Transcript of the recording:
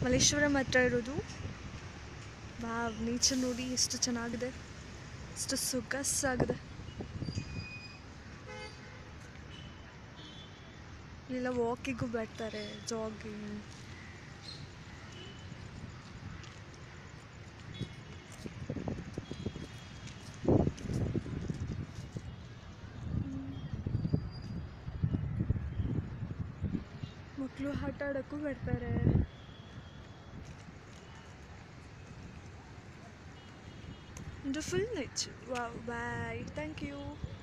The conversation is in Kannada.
ಮಲ್ಲೇಶ್ವರಂ ಹತ್ರ ಇರೋದು ವಾವ್ ನೇಚರ್ ನೋಡಿ ಎಷ್ಟು ಚೆನ್ನಾಗಿದೆ ಎಷ್ಟು ಸೊಗಸಾಗಿದೆ ಇಲ್ಲೆಲ್ಲ ವಾಕಿಂಗು ಬರ್ತಾರೆ ಜಾಗಿಂಗ್ ಮಕ್ಕಳು ಆಟ ಆಡೋಕ್ಕೂ ಬರ್ತಾರೆ ಇದು full nature wow bye thank you